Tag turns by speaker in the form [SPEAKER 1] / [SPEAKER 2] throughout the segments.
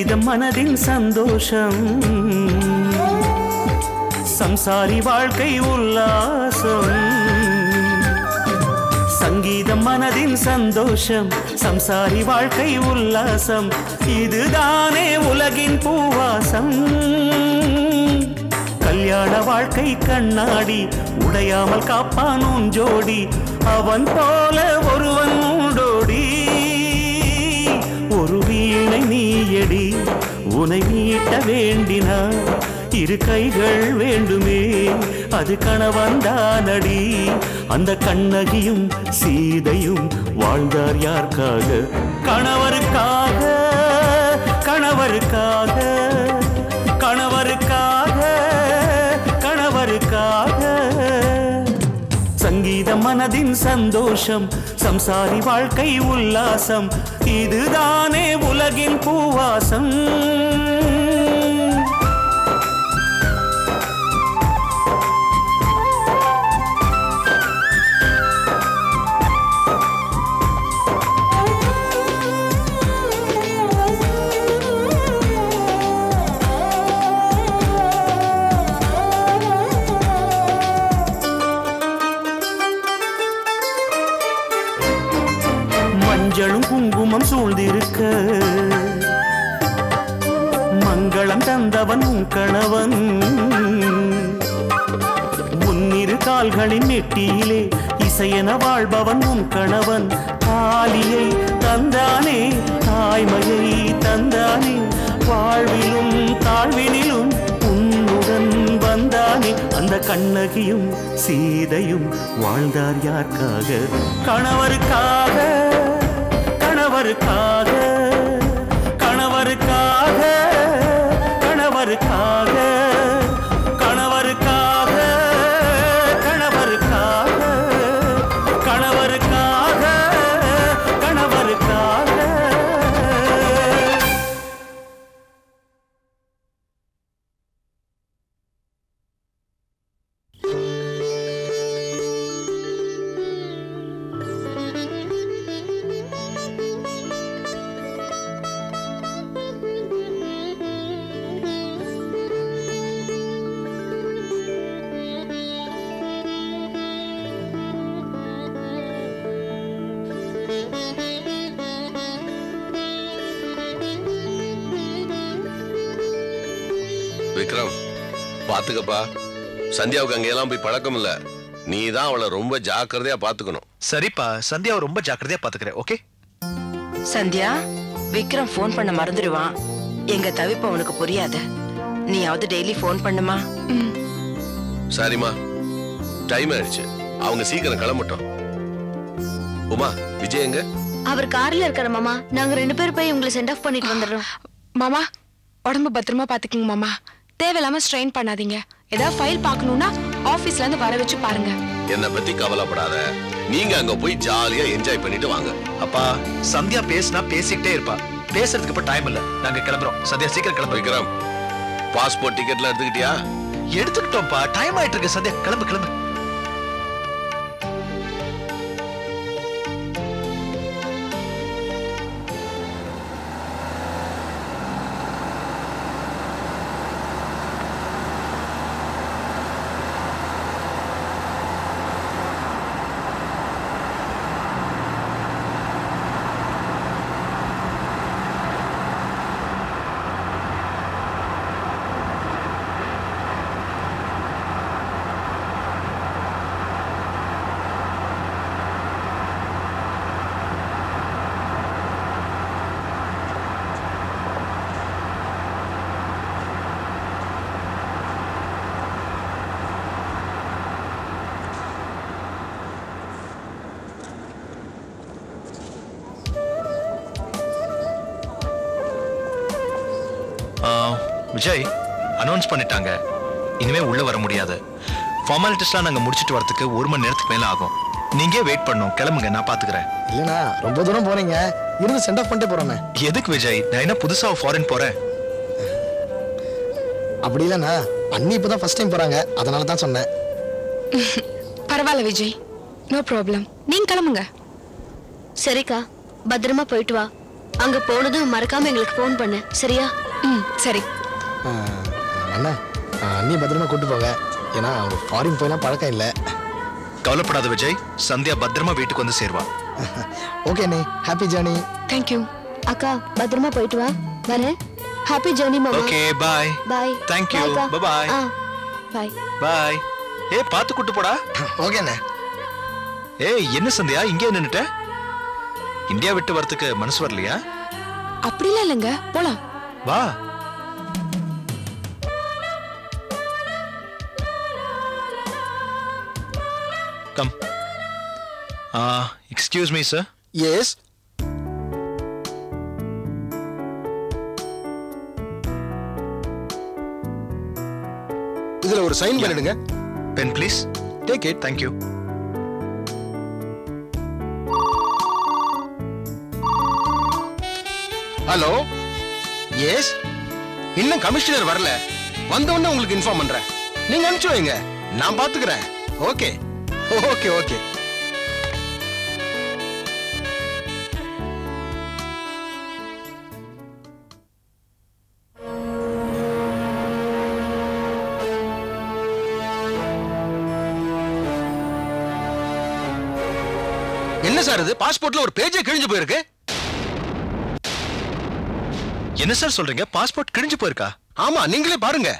[SPEAKER 1] சங்கீதம் மனதின் சந்தோஷம் சம்சாரி வாழ்க்கை உல்லாசம் சங்கீதம் மனதின் சந்தோஷம் சம்சாரி வாழ்க்கை உல்லாசம் இதுதானே உலகின் பூவாசம் கல்யாண வாழ்க்கை கண்ணாடி உடையாமல் காப்பான் உன் ஜோடி அவன் போல ஒருவன் உண்டோடி ஒரு வீணை நீயடி உனை மீட்ட வேண்டினார் இரு கைகள் வேண்டுமே அது கணவன்தானடி அந்த கண்ணகியும் சீதையும் வாழ்ந்தார் யாருக்காக கணவருக்காக கணவருக்காக கணவருக்காக கணவருக்காக சங்கீதம் மனதின் சந்தோஷம் சம்சாரி வாழ்க்கை உல்லாசம் இதுதானே உலகின் பூவாசம் மஞ்சளும் குங்குமம் சூழ்ந்திருக்க மங்களம் தந்தவன் உன் கணவன் முன்னிரு கால்களின் நெட்டியிலே இசையென வாழ்பவன் உன் கணவன் தாலியை தந்தானே தாய்மையை தந்தானே வாழ்விலும் தாழ்வினிலும் உன்னுடன் வந்தானே அந்த கண்ணகியும் சீதையும் வாழ்ந்தார் யாருக்காக கணவருக்காக கணவருக்காக கணவருக்காக கணவருக்காக கணவருக்காக கணவருக்காக கணவருக்காக கணவருக்காக
[SPEAKER 2] விக்ரம் பாத்துக்கப்பா சந்தியாவுக்கு அங்கெல்லாம் போய் பழக்கம் இல்ல நீ தான் அவளை ரொம்ப ஜாக்கிரதையா பாத்துக்கணும்
[SPEAKER 3] சரிப்பா சந்தியாவை ரொம்ப ஜாக்கிரதையா பாத்துக்கிறேன் ஓகே
[SPEAKER 4] சந்தியா விக்ரம் ஃபோன் பண்ண மறந்துடுவான் எங்க தவிப்பு அவனுக்கு புரியாது நீயாவது டெய்லி ஃபோன் பண்ணுமா
[SPEAKER 2] சரிம்மா டைம் ஆயிடுச்சு அவங்க சீக்கிரம் கிளம்பட்டும் உமா விஜய் எங்க
[SPEAKER 5] அவர் கார்ல இருக்காரு மாமா நாங்க ரெண்டு பேரும் போய் உங்களை சென்ட் ஆஃப் பண்ணிட்டு வந்துடுறோம்
[SPEAKER 6] மாமா உடம்பு பத்திரமா பாத்துக்கங்க மாமா தேவையில்லாம ஸ்ட்ரெயின் பண்ணாதீங்க ஏதாவது ஃபைல் பார்க்கணும்னா ஆபீஸ்ல இருந்து வர வச்சு பாருங்க
[SPEAKER 2] என்னை பத்தி கவலைப்படாத நீங்க அங்க போய் ஜாலியா என்ஜாய் பண்ணிட்டு வாங்க
[SPEAKER 3] அப்பா சந்தியா பேசினா பேசிக்கிட்டே இருப்பா பேசுறதுக்கு இப்ப டைம் இல்ல நாங்க கிளம்புறோம் சந்தியா சீக்கிரம் கிளம்பு
[SPEAKER 2] விக்ரம் பாஸ்போர்ட் டிக்கெட்லாம் எடுத்துக்கிட்டியா
[SPEAKER 3] எடுத்துக்கிட்டோம்ப்பா டைம் ஆயிட்டு இருக்கு சந்தியா கிளம்பு கிளம்பு ஆ, விஜய் அனௌன்ஸ் பண்ணிட்டாங்க இனிமே உள்ள வர முடியாது ஃபார்மாலிட்டிஸ்லாம் நாங்க முடிச்சிட்டு வரதுக்கு ஒரு மணி நேரத்துக்கு மேல ஆகும் நீங்க வெயிட் பண்ணும் கிளம்புங்க நான் பாத்துக்கிறேன்
[SPEAKER 7] இல்லைண்ணா ரொம்ப தூரம் போறீங்க இருந்து சென்ட் ஆஃப் பண்ணிட்டு போறோமே
[SPEAKER 3] எதுக்கு விஜய் நான் என்ன புதுசா ஃபாரின் போறேன்
[SPEAKER 7] அப்படி இல்லைண்ணா அண்ணி இப்பதான் ஃபர்ஸ்ட் டைம் போறாங்க அதனால தான் சொன்னேன்
[SPEAKER 6] பரவாயில்ல விஜய் நோ ப்ராப்ளம் நீங்க கிளம்புங்க
[SPEAKER 5] சரிக்கா பத்திரமா போயிட்டு வா அங்க போனதும் மறக்காம எங்களுக்கு ஃபோன் பண்ணு சரியா
[SPEAKER 6] ம் சரி
[SPEAKER 7] ஆ, அண்ணா ஆ, அண்ணியை பத்திரமா கூட்டு போங்க ஏன்னா அவங்க ஃபாரின் போயெல்லாம் பழக்கம் இல்லை
[SPEAKER 3] கவலைப்படாத விஜய் சந்தியா பத்திரமா வீட்டுக்கு வந்து சேருவா
[SPEAKER 7] ஓகே அண்ணே ஹாப்பி ஜேர்னி
[SPEAKER 6] தேங்க்யூ
[SPEAKER 5] அக்கா பத்திரமா போயிட்டு வா வரேன் ஹாப்பி ஜர்னி மாமா
[SPEAKER 3] okay bye
[SPEAKER 5] bye
[SPEAKER 3] Thank you. Bye-bye.
[SPEAKER 5] Bye
[SPEAKER 3] bye ஏ பார்த்து கூட்டு போடா
[SPEAKER 7] ஓகே அண்ணே
[SPEAKER 3] ஏய் என்ன சந்தியா இங்கே நின்னுட்ட இந்தியா விட்டு வரதுக்கு மனசு வரலையா
[SPEAKER 6] அப்படிலாம் இல்லைங்க போலாம்
[SPEAKER 3] வா come excuse me sir
[SPEAKER 7] yes
[SPEAKER 8] இதுல ஒரு சைன் பண்ணிடுங்க
[SPEAKER 3] pen please
[SPEAKER 8] take it
[SPEAKER 3] thank you
[SPEAKER 8] hello yes இன்னும் கமிஷனர் வரல வந்த உடனே உங்களுக்கு இன்ஃபார்ம் பண்றேன் நீங்க அனுப்பிச்சு வைங்க நான் பாத்துக்கிறேன் ஓகே ஓகே ஓகே என்ன சார் இது பாஸ்போர்ட்ல ஒரு பேஜே கிழிஞ்சு போயிருக்கு
[SPEAKER 3] என்ன சார் சொல்றீங்க பாஸ்போர்ட் கிழிஞ்சு போயிருக்கா
[SPEAKER 8] ஆமா நீங்களே பாருங்க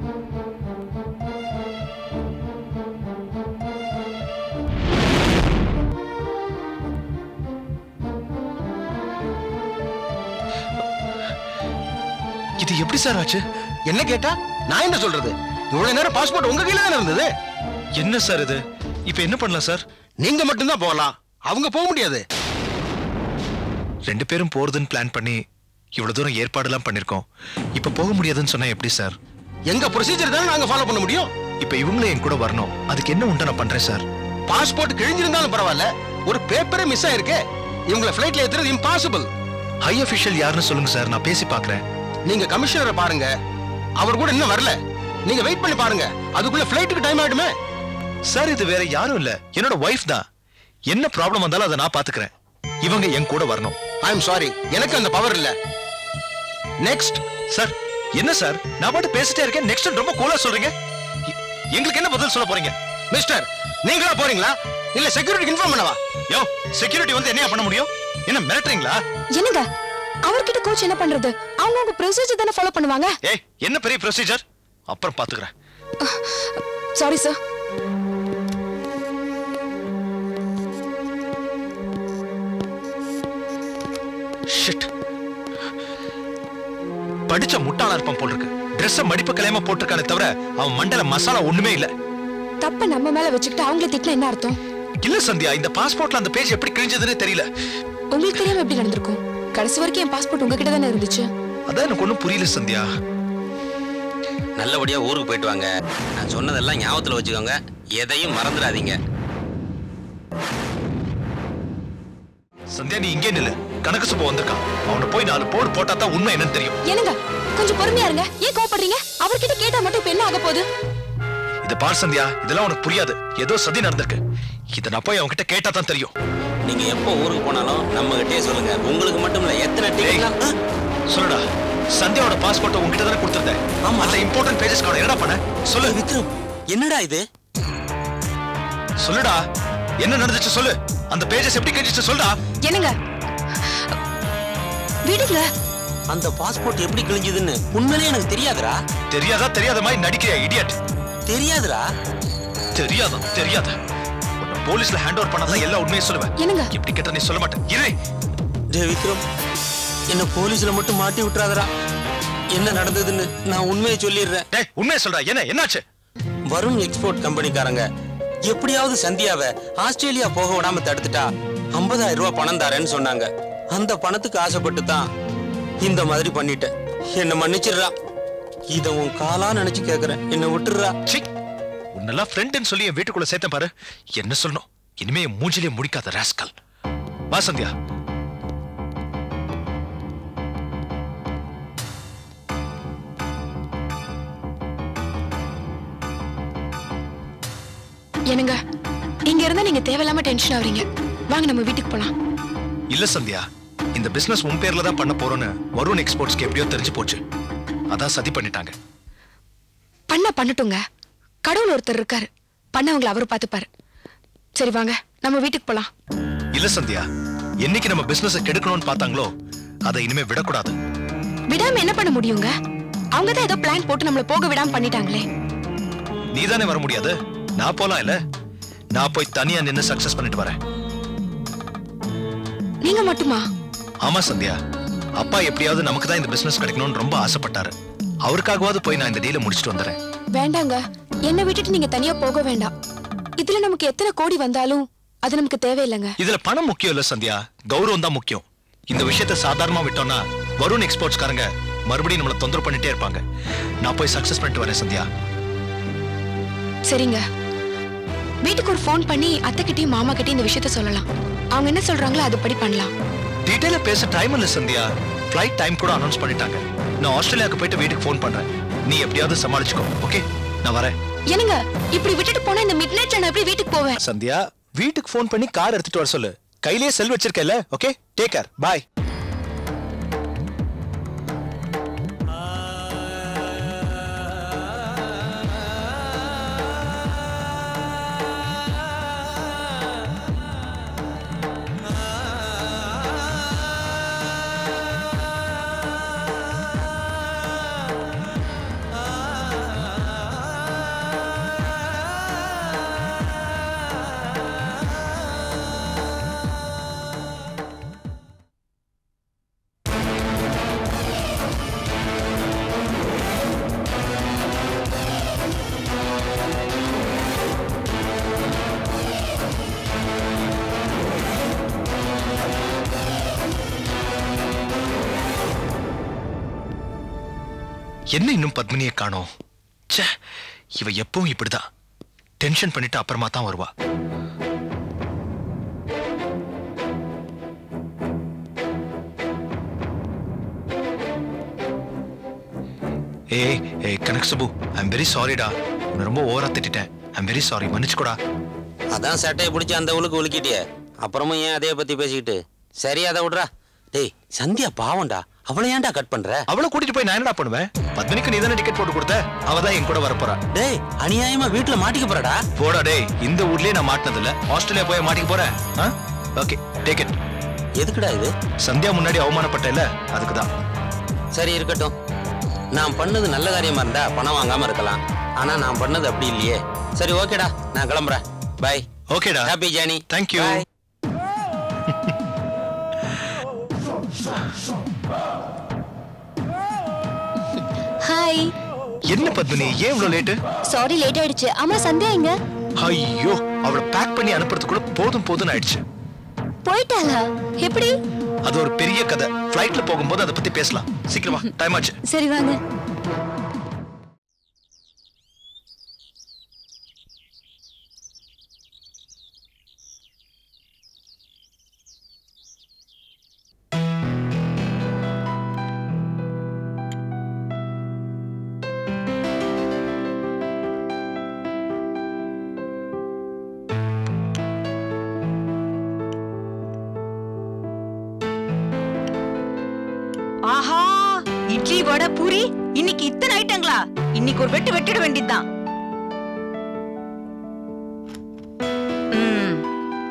[SPEAKER 3] இது எப்படி சார் ஆச்சு
[SPEAKER 8] என்ன கேட்டா நான் என்ன சொல்றது இவ்வளவு நேரம் பாஸ்போர்ட் உங்க கையில தானே இருந்தது
[SPEAKER 3] என்ன சார் இது இப்போ என்ன பண்ணலாம் சார்
[SPEAKER 8] நீங்க மட்டும்தான் போகலாம் அவங்க போக முடியாது
[SPEAKER 3] ரெண்டு பேரும் போறதுன்னு பிளான் பண்ணி இவ்வளவு தூரம் ஏற்பாடெல்லாம் பண்ணிருக்கோம் இப்ப போக முடியாதுன்னு சொன்னா எப்படி சார்
[SPEAKER 8] எங்க ப்ரொசீஜர் தானே நாங்க ஃபாலோ பண்ண முடியும்
[SPEAKER 3] இப்ப இவங்களும் என் கூட வரணும் அதுக்கு என்ன உண்டா நான் பண்றேன் சார்
[SPEAKER 8] பாஸ்போர்ட் கிழிஞ்சிருந்தாலும் பரவாயில்ல ஒரு பேப்பரே மிஸ் ஆயிருக்கு இவங்கள ஃபிளைட்ல ஏத்துறது இம்பாசிபிள்
[SPEAKER 3] ஹை அபிஷியல் யாருன்னு சொல்லுங்க சார் நான் பேசி பார்க்கறேன்
[SPEAKER 8] நீங்க கமிஷனரை பாருங்க அவர் கூட இன்னும் வரல நீங்க வெயிட் பண்ணி பாருங்க அதுக்குள்ள ஃபிளைட்டுக்கு டைம் ஆயிடுமே
[SPEAKER 3] சார் இது வேற யாரும் இல்ல என்னோட ஒய்ஃப் தான் என்ன ப்ராப்ளம் வந்தாலும் அதை நான் பாத்துக்கிறேன் இவங்க என் கூட வரணும்
[SPEAKER 8] ஐ எம் சாரி எனக்கு அந்த பவர் இல்ல நெக்ஸ்ட்
[SPEAKER 3] சார் என்ன சார் நான் பாட்டு பேசிட்டே இருக்கேன் நெக்ஸ்ட் ரொம்ப கூலா சொல்றீங்க எ- எங்களுக்கு என்ன பதில் சொல்ல போறீங்க
[SPEAKER 8] மிஸ்டர் நீங்களா போறீங்களா இல்ல செக்யூரிட்டி இன்ஃபார்ம் பண்ணவா
[SPEAKER 3] யோ செக்யூரிட்டி வந்து என்ன பண்ண முடியும் என்ன மிரட்டுறீங்களா
[SPEAKER 6] என்னங்க அவர்கிட்ட கோச் என்ன பண்றது அவங்க உங்க ப்ரொசீஜர் தானே ஃபாலோ பண்ணுவாங்க
[SPEAKER 3] ஏய் என்ன பெரிய ப்ரொசீஜர் அப்புறம் பாத்துக்கிறேன்
[SPEAKER 6] சாரி சார்
[SPEAKER 3] ஷிட் படிச்ச முட்டாளா இருப்பான் போல் இருக்கு Dress-அ மடிப்பு கலையாம போட்டிருக்கானே தவிர அவன் மண்டல மசாலா ஒண்ணுமே இல்ல
[SPEAKER 6] தப்ப நம்ம மேல வச்சுக்கிட்டு அவங்கள திட்டினா என்ன அர்த்தம்
[SPEAKER 3] இல்ல சந்தியா இந்த பாஸ்போர்ட்ல அந்த பேஜ் எப்படி கிழிஞ்சதுன்னு தெரியல
[SPEAKER 6] உங்களுக்கு தெரியாம எப்படி நடந்திருக்கும் கடைசி வரைக்கும் என் பாஸ்போர்ட் உங்ககிட்ட தானே இருந்துச்சு
[SPEAKER 3] அதான் எனக்கு ஒண்ணும் புரியல சந்தியா
[SPEAKER 9] நல்லபடியா ஊருக்கு போயிட்டு வாங்க நான் சொன்னதெல்லாம் ஞாபகத்துல வச்சுக்கோங்க எதையும் மறந்துடாதீங்க
[SPEAKER 3] சந்தியா நீ இங்கே நில்லு கணக்கு சுப்ப வந்திருக்கான் அவனை போய் நாலு போடு போட்டா தான் உண்மை என்னன்னு தெரியும்
[SPEAKER 6] என்னங்க கொஞ்சம் பொறுமையா இருங்க ஏன் கோவப்படுறீங்க அவர்கிட்ட கேட்டா மட்டும் இப்ப என்ன ஆக போகுது
[SPEAKER 3] இத பார் சந்தியா இதெல்லாம் உனக்கு புரியாது ஏதோ சதி நடந்திருக்கு இத நான் போய் அவன்கிட்ட கேட்டா தான் தெரியும்
[SPEAKER 9] நீங்க எப்போ ஊருக்கு போனாலும் நம்ம கிட்டே சொல்லுங்க உங்களுக்கு மட்டும் இல்ல எத்தனை டிக்கெட்லாம் ஆ,
[SPEAKER 3] சொல்லுடா சந்தியாவோட பாஸ்போர்ட் உன்கிட்ட தானே கொடுத்திருந்தேன்
[SPEAKER 9] ஆமா.
[SPEAKER 3] அந்த இம்பார்ட்டன்ட் பேஜஸ் காணோம் என்னடா பண்ண சொல்லு
[SPEAKER 9] விக்ரம் என்னடா இது
[SPEAKER 3] சொல்லுடா என்ன நடந்துச்சு சொல்லு அந்த பேஜஸ் எப்படி கிழிச்சு சொல்லுடா
[SPEAKER 6] என்னங்க விடுங்க
[SPEAKER 9] அந்த பாஸ்போர்ட் எப்படி கிழிஞ்சதுன்னு உண்மையிலே எனக்கு தெரியாதுடா
[SPEAKER 3] தெரியாதா தெரியாத மாதிரி நடிக்கிறியா இடியட்
[SPEAKER 9] தெரியாதுடா
[SPEAKER 3] தெரியாதா தெரியாத உன்னை போலீஸ்ல ஹேண்ட் ஓவர் பண்ணாதான் எல்லா உண்மையும் சொல்லுவேன்
[SPEAKER 6] என்னங்க
[SPEAKER 3] இப்படி கேட்டா நீ சொல்ல மாட்டேன் இரு
[SPEAKER 9] டே விக்ரம் என்ன போலீஸ்ல மட்டும் மாட்டி விட்டுறாதடா என்ன நடந்ததுன்னு நான் உண்மையை சொல்லிடுறேன்
[SPEAKER 3] டேய் உண்மையை சொல்றா என்ன என்னாச்சு
[SPEAKER 9] வருண் எக்ஸ்போர்ட் கம்பெனிக்காரங்க எப்படியாவது சந்தியாவை ஆஸ்திரேலியா போக விடாம தடுத்துட்டா 50000 ரூபாய் பணம் தரேன்னு சொன்னாங்க அந்த பணத்துக்கு ஆசைப்பட்டு தான் இந்த மாதிரி பண்ணிட்டேன் என்ன மன்னிச்சிடுறா இத உன் காலா நினைச்சு கேக்குறேன் என்ன விட்டுடுறா
[SPEAKER 3] சி உன்னெல்லாம் ஃப்ரெண்டுன்னு சொல்லி என் வீட்டுக்குள்ள சேர்த்தேன் பாரு என்ன சொல்லணும் இனிமே என் மூஞ்சிலே முடிக்காத ராஸ்கல் வா சந்தியா
[SPEAKER 6] என்னங்க இங்க இருந்தா நீங்க தேவையில்லாம டென்ஷன் ஆவறீங்க வாங்க நம்ம வீட்டுக்கு போலாம்
[SPEAKER 3] இல்ல சந்தியா இந்த இந்த பிசினஸ் உன் பேர்ல தான் பண்ண போறோம்னு வருண் எக்ஸ்போர்ட்ஸ்க்கு எப்படியோ தெரிஞ்சு போச்சு அதான் சதி பண்ணிட்டாங்க
[SPEAKER 6] பண்ண பண்ணட்டுங்க கடவுள் ஒருத்தர் இருக்காரு பண்ணவங்களை அவரு பார்த்துப்பாரு சரி வாங்க நம்ம வீட்டுக்கு போலாம்
[SPEAKER 3] இல்ல சந்தியா என்னைக்கு நம்ம பிசினஸ் கெடுக்கணும்னு பார்த்தாங்களோ அதை இனிமே விடக்கூடாது
[SPEAKER 6] விடாம என்ன பண்ண முடியுங்க அவங்க தான் ஏதோ பிளான் போட்டு நம்மள போக விடாம பண்ணிட்டாங்களே
[SPEAKER 3] நீ தானே வர முடியாது நான் போலாம் இல்ல நான் போய் தனியா நின்னு சக்சஸ் பண்ணிட்டு வரேன்
[SPEAKER 6] நீங்க மட்டுமா
[SPEAKER 3] ஆமா சந்தியா அப்பா எப்படியாவது நமக்கு தான் இந்த பிசினஸ் கிடைக்கணும்னு ரொம்ப ஆசைப்பட்டாரு அவருக்காகவாவது போய் நான் இந்த டீலை முடிச்சிட்டு வந்துடுறேன்
[SPEAKER 6] வேண்டாங்க என்னை விட்டுட்டு நீங்க தனியா போக வேண்டாம் இதுல நமக்கு எத்தனை கோடி வந்தாலும் அது நமக்கு தேவையில்லைங்க
[SPEAKER 3] இதுல பணம் முக்கியம் இல்ல சந்தியா கௌரவம் தான் முக்கியம் இந்த விஷயத்தை சாதாரணமா விட்டோம்னா வருண் எக்ஸ்போர்ட்ஸ்காரங்க மறுபடியும் நம்மள தொந்தரவு பண்ணிட்டே இருப்பாங்க நான் போய் சக்சஸ் பண்ணிட்டு வரேன் சந்தியா
[SPEAKER 6] சரிங்க வீட்டுக்கு ஒரு ஃபோன் பண்ணி அத்தைக்கிட்டயும் மாமா கிட்டயும் இந்த விஷயத்த சொல்லலாம் அவங்க என்ன சொல்றாங்களோ அதுபடி பண்ணலாம்
[SPEAKER 3] டீடைலா பேச டைம் இல்ல சந்தியா ஃப்ளைட் டைம் கூட அனௌன்ஸ் பண்ணிட்டாங்க நான் ஆஸ்திரேலியாவுக்கு போயிட்டு வீட்டுக்கு ஃபோன் பண்றேன் நீ எப்படியாவது சமாளிச்சுக்கோ ஓகே நான் வரேன்
[SPEAKER 6] என்னங்க இப்படி விட்டுட்டு போனா இந்த மிட் நைட்ல நான் எப்படி வீட்டுக்கு போவேன்
[SPEAKER 3] சந்தியா வீட்டுக்கு ஃபோன் பண்ணி கார் எடுத்துட்டு வர சொல்லு கையிலேயே செல் வச்சிருக்கல ஓகே டேக் கேர் பாய் என்ன இன்னும் பத்மினியை காணோம் ச்சே இவ எப்பவும் இப்படிதான் டென்ஷன் பண்ணிட்டு அப்புறமா தான் வருவா ஏய் ஏய் கனக் சுபு ஐம் வெரி சாரிடா உன்னை ரொம்ப ஓவரா திட்டிட்டேன் ஐம் வெரி சாரி மன்னிச்சுக்கூடா
[SPEAKER 9] அதான் சட்டையை பிடிச்சி அந்த உளுக்கு உலுக்கிட்டியே அப்புறமும் ஏன் அதே பத்தி பேசிக்கிட்டு சரி அதை விட்றா டேய் சந்தியா பாவம்டா அவளை ஏன்டா கட் பண்ற
[SPEAKER 3] அவளை கூட்டிட்டு போய் நான் என்னடா பண்ணுவேன் பத்மினிக்கு நீ தானே டிக்கெட் போட்டு கொடுத்த அவ தான் என் கூட வரப்போறா
[SPEAKER 9] டேய் அநியாயமா வீட்டுல மாட்டிக்க போறடா
[SPEAKER 3] போடா டேய் இந்த ஊர்லயே நான் மாட்டினது இல்ல ஆஸ்திரேலியா போய் மாட்டிக்க போறேன் ஓகே டேக் இட்
[SPEAKER 9] எதுக்குடா இது
[SPEAKER 3] சந்தியா முன்னாடி அவமானப்பட்ட இல்ல அதுக்கு தான்
[SPEAKER 9] சரி இருக்கட்டும் நான் பண்ணது நல்ல காரியமா இருந்தா பணம் வாங்காம இருக்கலாம் ஆனா நான் பண்ணது அப்படி இல்லையே சரி ஓகேடா நான் கிளம்புறேன் பை
[SPEAKER 3] ஓகேடா
[SPEAKER 9] happy journey
[SPEAKER 3] thank you
[SPEAKER 5] hi
[SPEAKER 3] என்ன பத்மினி ஏன் இவ்வளவு லேட்டு
[SPEAKER 5] சாரி லேட் ஆயிடுச்சு ஆமா சந்தியா எங்க
[SPEAKER 3] ஐயோ அவளை பேக் பண்ணி அனுப்புறதுக்குள்ள போதும் போதும்னு ஆயிடுச்சு
[SPEAKER 5] போயிட்டாளா எப்படி
[SPEAKER 3] அது ஒரு பெரிய கதை ஃப்ளைட்ல போகும்போது அதை பத்தி பேசலாம் சீக்கிரமா டைம் ஆச்சு
[SPEAKER 5] சரி வாங்க
[SPEAKER 10] ஆஹா இட்லி வடை பூரி இன்னைக்கு இத்தனை ஐட்டங்களா இன்னைக்கு ஒரு வெட்டு வெட்டிட வேண்டியதுதான் ம்.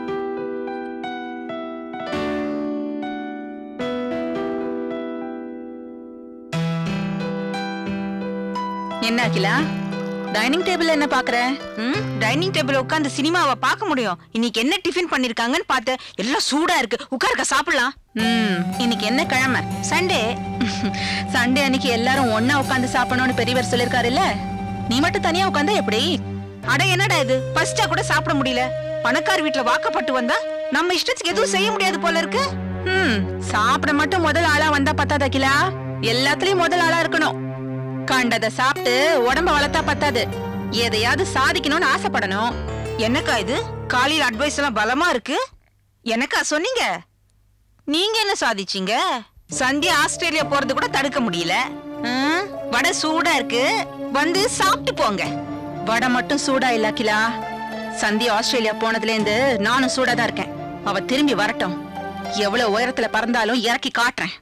[SPEAKER 10] என்ன அகிலா டைனிங் டேபிள் என்ன பாக்குற ம் டைனிங் டேபிள் உட்கார்ந்து சினிமாவை பார்க்க முடியும் இன்னைக்கு என்ன டிஃபன் பண்ணிருக்காங்கன்னு பார்த்து எல்லாம் சூடா இருக்கு உட்காருக்க சாப்பிடலாம் ம் இன்னைக்கு என்ன கிழமை சண்டே சண்டே அன்னைக்கு எல்லாரும் ஒண்ணா உட்கார்ந்து சாப்பிடணும்னு பெரியவர் சொல்லிருக்காருல்ல நீ மட்டும் தனியா உட்கார்ந்தா எப்படி அட என்னடா இது பசிச்சா கூட சாப்பிட முடியல பணக்கார வீட்டுல வாக்கப்பட்டு வந்தா நம்ம இஷ்டத்துக்கு எதுவும் செய்ய முடியாது போல இருக்கு ம் சாப்பிட மட்டும் முதல் ஆளா வந்தா பத்தாத அகிலா எல்லாத்துலயும் முதல் ஆளா இருக்கணும் கண்டத சாப்பிட்டு உடம்ப வளர்த்தா பத்தாது எதையாவது சாதிக்கணும்னு ஆசைப்படணும் என்னக்கா இது காலையில அட்வைஸ் எல்லாம் பலமா இருக்கு எனக்கா சொன்னீங்க நீங்க என்ன சாதிச்சீங்க சந்தியா ஆஸ்திரேலியா போறது கூட தடுக்க முடியல ம், வடை சூடா இருக்கு வந்து சாப்பிட்டு போங்க வடை மட்டும் சூடா இல்ல அகிலா சந்தியா ஆஸ்திரேலியா போனதுல இருந்து நானும் சூடா தான் இருக்கேன் அவ திரும்பி வரட்டும் எவ்வளவு உயரத்துல பறந்தாலும் இறக்கி காட்டுறேன்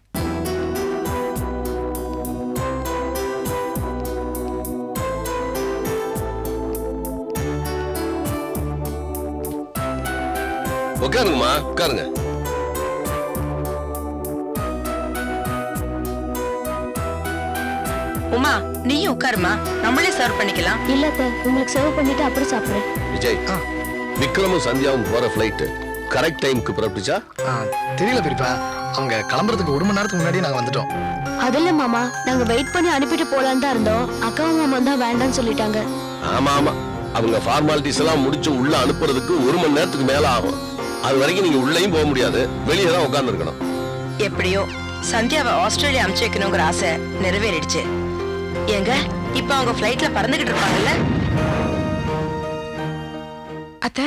[SPEAKER 2] உட்காருங்கம்மா உட்காருங்க
[SPEAKER 4] உமா நீயும் உட்காருமா நம்மளே சர்வ் பண்ணிக்கலாம்
[SPEAKER 5] இல்ல அத்தை உங்களுக்கு சர்வ் பண்ணிட்டு அப்புறம் சாப்பிடுறேன்
[SPEAKER 2] விஜய் விக்ரமும் சந்தியாவும் போற ஃபிளைட் கரெக்ட் டைம்க்கு புறப்பட்டுச்சா
[SPEAKER 7] ஆ, தெரியல பெரியப்பா அவங்க கிளம்புறதுக்கு ஒரு மணி நேரத்துக்கு முன்னாடி நாங்க வந்துட்டோம்
[SPEAKER 5] அது இல்ல மாமா நாங்க வெயிட் பண்ணி அனுப்பிட்டு போலான்னு தான் இருந்தோம் அக்காவும் மாமா தான் வேண்டாம்னு சொல்லிட்டாங்க
[SPEAKER 2] ஆமா ஆமா அவங்க ஃபார்மாலிட்டிஸ் எல்லாம் முடிச்சு உள்ள அனுப்புறதுக்கு ஒரு மணி நேரத்துக்கு மேல ஆகும் அது வரைக்கும் நீங்க உள்ளேயும் போக முடியாது வெளியே தான் உட்கார்ந்து இருக்கணும்
[SPEAKER 4] எப்படியோ சந்தியாவை ஆஸ்திரேலியா அனுப்பிச்சு வைக்கணுங்கிற ஆசை நிறைவேறிடுச்சு ஏங்க இப்ப அவங்க ஃபிளைட்ல பறந்துகிட்டு இருப்பாங்கல்ல
[SPEAKER 6] அத்தை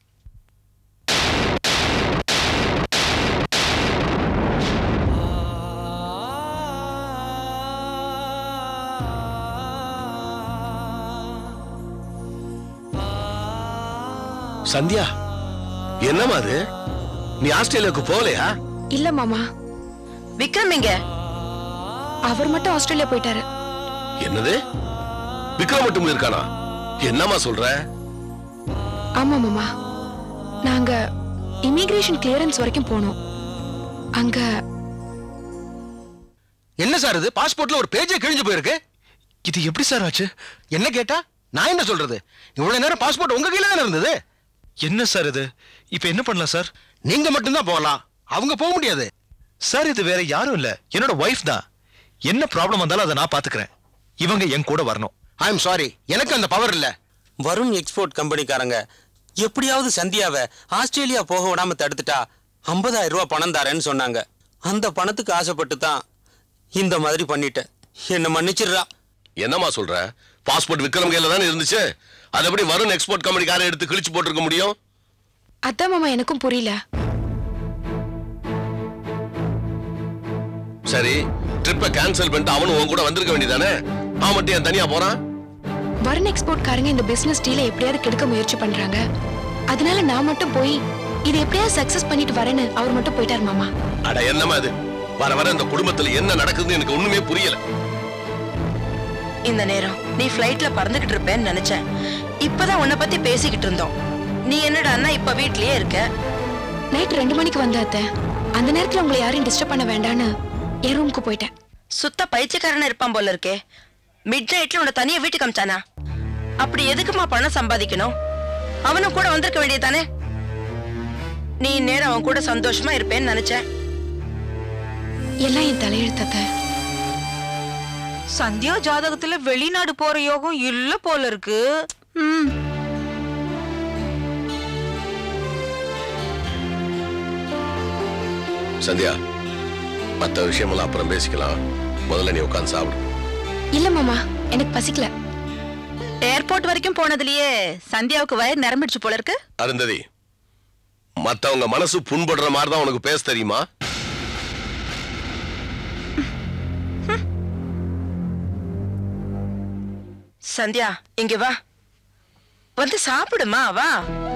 [SPEAKER 2] சந்தியா என்னம்மா அது நீ ஆஸ்திரேலியாவுக்கு போகலையா
[SPEAKER 6] இல்ல மாமா
[SPEAKER 4] விக்ரம் எங்க
[SPEAKER 6] அவர் மட்டும் ஆஸ்திரேலியா போயிட்டாரு
[SPEAKER 2] என்னது விக்ரம் மட்டும் இருக்கானா என்னம்மா சொல்ற
[SPEAKER 6] ஆமா மாமா நாங்க இமிகிரேஷன் கிளியரன்ஸ் வரைக்கும் போனோம் அங்க
[SPEAKER 8] என்ன சார் இது பாஸ்போர்ட்ல ஒரு பேஜே கிழிஞ்சு போயிருக்கு
[SPEAKER 3] இது எப்படி சார் ஆச்சு
[SPEAKER 8] என்ன கேட்டா நான் என்ன சொல்றது இவ்வளவு நேரம் பாஸ்போர்ட் உங்க கையில தானே இருந்தது
[SPEAKER 3] என்ன சார் இது இப்போ என்ன பண்ணலாம் சார்
[SPEAKER 8] நீங்க மட்டும்தான் போகலாம் அவங்க போக முடியாது
[SPEAKER 3] சார் இது வேற யாரும் இல்ல என்னோட ஒய்ஃப் தான் என்ன ப்ராப்ளம் வந்தாலும் அதை நான் பாத்துக்கிறேன் இவங்க என் கூட வரணும்
[SPEAKER 8] ஐ எம் சாரி எனக்கு அந்த பவர் இல்ல
[SPEAKER 9] வருண் எக்ஸ்போர்ட் கம்பெனிக்காரங்க எப்படியாவது சந்தியாவை ஆஸ்திரேலியா போக விடாம தடுத்துட்டா 50000 ரூபாய் பணம் தரேன்னு சொன்னாங்க அந்த பணத்துக்கு ஆசைப்பட்டு தான் இந்த மாதிரி பண்ணிட்டேன் என்ன மன்னிச்சிடுறா
[SPEAKER 2] என்னம்மா சொல்ற பாஸ்போர்ட் விக்ரம் கையில தானே இருந்துச்சு அது எப்படி வருண் எக்ஸ்போர்ட் கம்பெனிக்காரன் எடுத்து கிழிச்சு போட்டிருக்க முடியும்
[SPEAKER 6] அதான் மாமா எனக்கும் புரியல
[SPEAKER 2] சரி ட்ரிப்பை கேன்சல் பண்ணிட்டு அவனும் உன் கூட வந்திருக்க வேண்டியதானே அவன் மட்டும் ஏன் தனியா போறான்
[SPEAKER 6] வருண் எக்ஸ்போர்ட் காரங்க இந்த பிசினஸ் டீலை எப்படியாவது கெடுக்க முயற்சி பண்றாங்க அதனால நான் மட்டும் போய் இது எப்படியாவது சக்சஸ் பண்ணிட்டு வரேன்னு அவர் மட்டும் போயிட்டார் மாமா
[SPEAKER 2] அட என்னம்மா இது வர வர இந்த குடும்பத்துல என்ன நடக்குதுன்னு எனக்கு ஒண்ணுமே புரியல
[SPEAKER 4] இந்த நேரம் நீ ஃப்ளைட்ல பறந்துகிட்டு இருப்பேன்னு நினைச்சேன் இப்பதான் உன்னை பத்தி பேசிக்கிட்டு இருந்தோம் நீ என்னடான்னா இப்ப வீட்லயே இருக்க
[SPEAKER 6] நைட் ரெண்டு மணிக்கு வந்த அத்தை அந்த நேரத்துல உங்களை யாரையும் டிஸ்டர்ப் பண்ண வேண்டான்னு என் ரூமுக்கு போயிட்டேன்
[SPEAKER 4] சுத்த பைத்தியக்காரனா இருப்பான் போல இருக்கே மிட் நைட்ல உன்னை தனியா வீட்டுக்கு அமிச்சானா அப்படி எதுக்குமா பணம் சம்பாதிக்கணும் அவனும் கூட வந்திருக்க வேண்டியதானே நீ நேரம் அவன் கூட சந்தோஷமா இருப்பேன்னு நினைச்சேன்
[SPEAKER 6] எல்லாம் என் தலையெழுத்து அத்தை
[SPEAKER 10] சந்தியா ஜாதகத்துல வெளிநாடு போற யோகம் இல்ல போல இருக்கு ம்
[SPEAKER 2] சந்தியா மத்த விஷயமெல்லாம் அப்புறம் பேசிக்கலாம் முதல்ல நீ உட்காந்து சாப்பிடு
[SPEAKER 6] இல்ல மாமா எனக்கு பசிக்கல
[SPEAKER 10] ஏர்போர்ட் வரைக்கும் போனதுலயே சந்தியாவுக்கு வயிறு நிரம்பிடுச்சு போல இருக்கு
[SPEAKER 2] அருந்ததி மத்தவங்க மனசு புண்படுற மாதிரி தான் உனக்கு பேச தெரியுமா
[SPEAKER 4] சந்தியா இங்க வா வந்து சாப்பிடுமா வா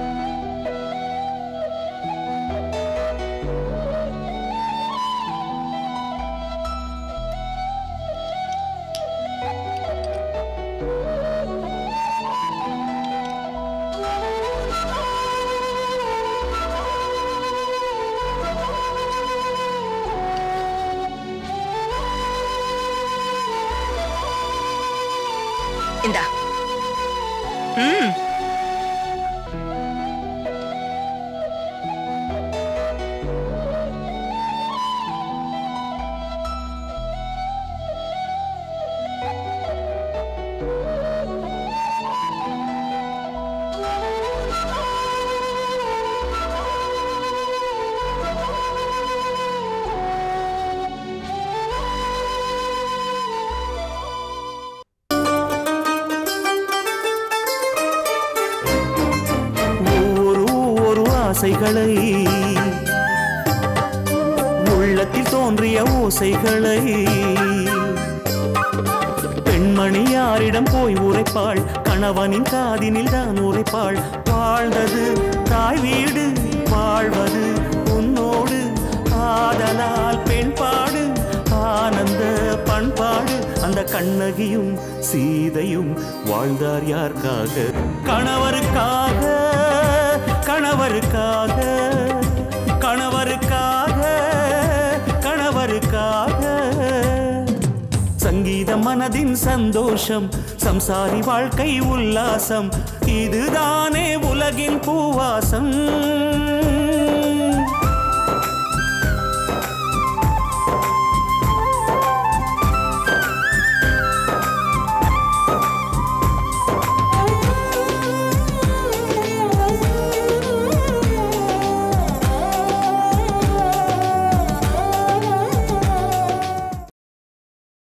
[SPEAKER 4] இந்தா ம்
[SPEAKER 1] ஒவ்வொரு ஒரு ஆசைகளை உள்ளத்தில் தோன்றிய ஓசைகளை பெண்மணி யாரிடம் போய் உரைப்பாள் கணவனின் காதினில் தான் உரைப்பாள் வாழ்ந்தது தாய் வீடு வாழ்வது உன்னோடு ஆதலால் பெண்பாடு ஆனந்த பண்பாடு அந்த கண்ணகியும் சீதையும் வாழ்ந்தார் யாருக்காக கணவருக்காக கணவருக்காக கணவருக்காக கணவருக்காக சங்கீதம் மனதின் சந்தோஷம் சம்சாரி வாழ்க்கை உல்லாசம் இதுதானே உலகின் பூவாசம்